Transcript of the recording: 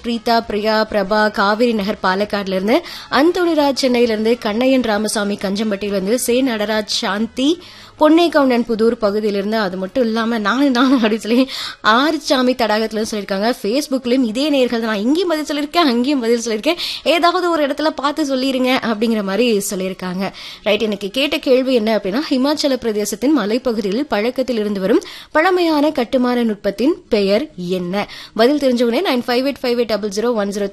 பிரீதா பிரியா பிரபா காவிரி நகர் பாலக்காடுல இருந்து அந்தோணிராஜ் சென்னையில இருந்து கண்ணையன் ராமசாமி கஞ்சம்பட்டியில இருந்து சே நடராஜ் சாந்தி பொன்னைக்கவுண்டன் புதூர் பகுதியிலிருந்து அது மட்டும் இல்லாம நானு நானும் அப்படி சொல்லி ஆறுசாமி தடாகத்துல சொல்லியிருக்காங்க ஃபேஸ்புக்லயும் இதே நேர்கள் நான் இங்கேயும் பதில் சொல்லியிருக்கேன் அங்கேயும் பதில் சொல்லியிருக்கேன் ஏதாவது ஒரு இடத்துல பார்த்து சொல்லிருங்க அப்படிங்கிற மாதிரி சொல்லியிருக்காங்க ரைட் எனக்கு கேட்ட கேள்வி என்ன அப்படின்னா ஹிமாச்சல பிரதேசத்தின் மலைப்பகுதியில் பழக்கத்தில் இருந்து வரும் பழமையான கட்டுமான நுட்பத்தின் பெயர் என்ன பதில் தெரிஞ்சவனே nine five eight five eight double zero one zero